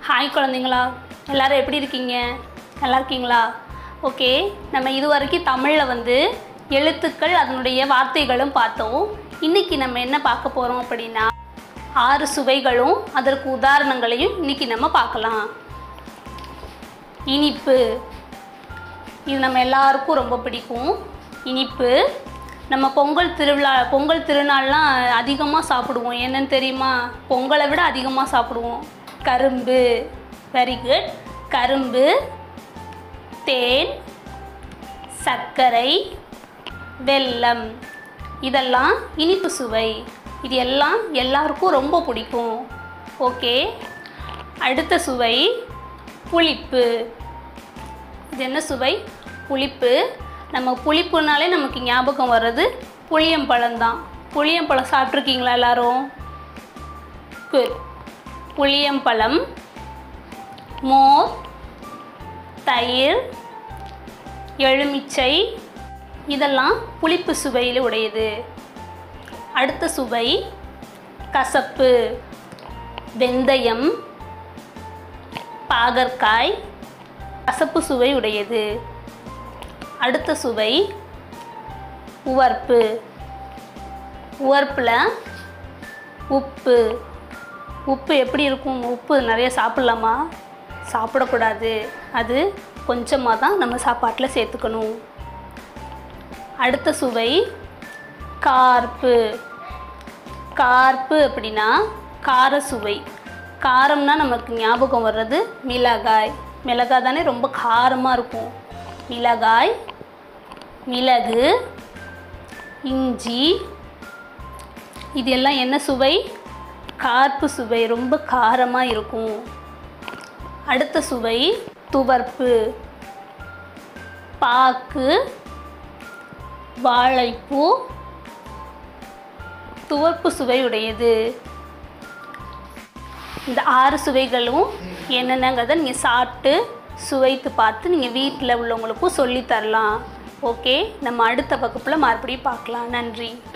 hi குழந்தைங்களா எல்லாரும் எப்படி இருக்கீங்க நல்லா இருக்கீங்களா ஓகே நம்ம இது வரைக்கும் தமிழில் வந்து எழுத்துக்கள் அதனுடைய வார்த்தைகளும் பார்த்தோம் இன்னைக்கு நம்ம என்ன பார்க்க போகிறோம் அப்படின்னா ஆறு சுவைகளும் அதற்கு உதாரணங்களையும் இன்னைக்கு நம்ம பார்க்கலாம் இனிப்பு இது நம்ம எல்லாருக்கும் ரொம்ப பிடிக்கும் இனிப்பு நம்ம பொங்கல் திருவிழா பொங்கல் திருநாள்லாம் அதிகமாக சாப்பிடுவோம் என்னன்னு தெரியுமா பொங்கலை விட அதிகமாக சாப்பிடுவோம் கரும்பு வெரி குட் கரும்பு தேன் சர்க்கரை வெல்லம் இதெல்லாம் இனிப்பு சுவை இது எல்லாம் எல்லாருக்கும் ரொம்ப பிடிக்கும் ஓகே அடுத்த சுவை புளிப்பு இது என்ன சுவை புளிப்பு நம்ம புளிப்புனாலே நமக்கு ஞாபகம் வர்றது புளியம்பழம் தான் புளியம்பழம் சாப்பிட்ருக்கீங்களா எல்லாரும் குட் புளியம்பழம் மோர் தயிர் எலுமிச்சை இதெல்லாம் புளிப்பு சுவையில் உடையது அடுத்த சுவை கசப்பு வெந்தயம் பாகற்காய் கசப்பு சுவை உடையது அடுத்த சுவை உவர்ப்பு உவர்ப்பில் உப்பு உப்பு எப்படி இருக்கும் உப்பு நிறைய சாப்பிட்லாமா சாப்பிடக்கூடாது அது கொஞ்சமாக தான் நம்ம சாப்பாட்டில் சேர்த்துக்கணும் அடுத்த சுவை கார்ப்பு கார்ப்பு அப்படின்னா கார சுவை காரம்னா நமக்கு ஞாபகம் வர்றது மிளகாய் மிளகாய் தானே ரொம்ப காரமாக இருக்கும் மிளகாய் மிளகு இஞ்சி இது எல்லாம் என்ன சுவை கார்ப்பு சுவை ரொம்ப காரமாக இருக்கும் அடுத்த சுவை துவர்ப்பு பாக்கு வாழைப்பூ துவர்ப்பு சுவை உடையது இந்த ஆறு சுவைகளும் என்னென்னங்கிறத நீங்கள் சாப்பிட்டு சுவைத்து பார்த்து நீங்கள் வீட்டில் உள்ளவங்களுக்கும் சொல்லித் தரலாம் ஓகே நம்ம அடுத்த வகுப்பில் மறுபடியும் பார்க்கலாம் நன்றி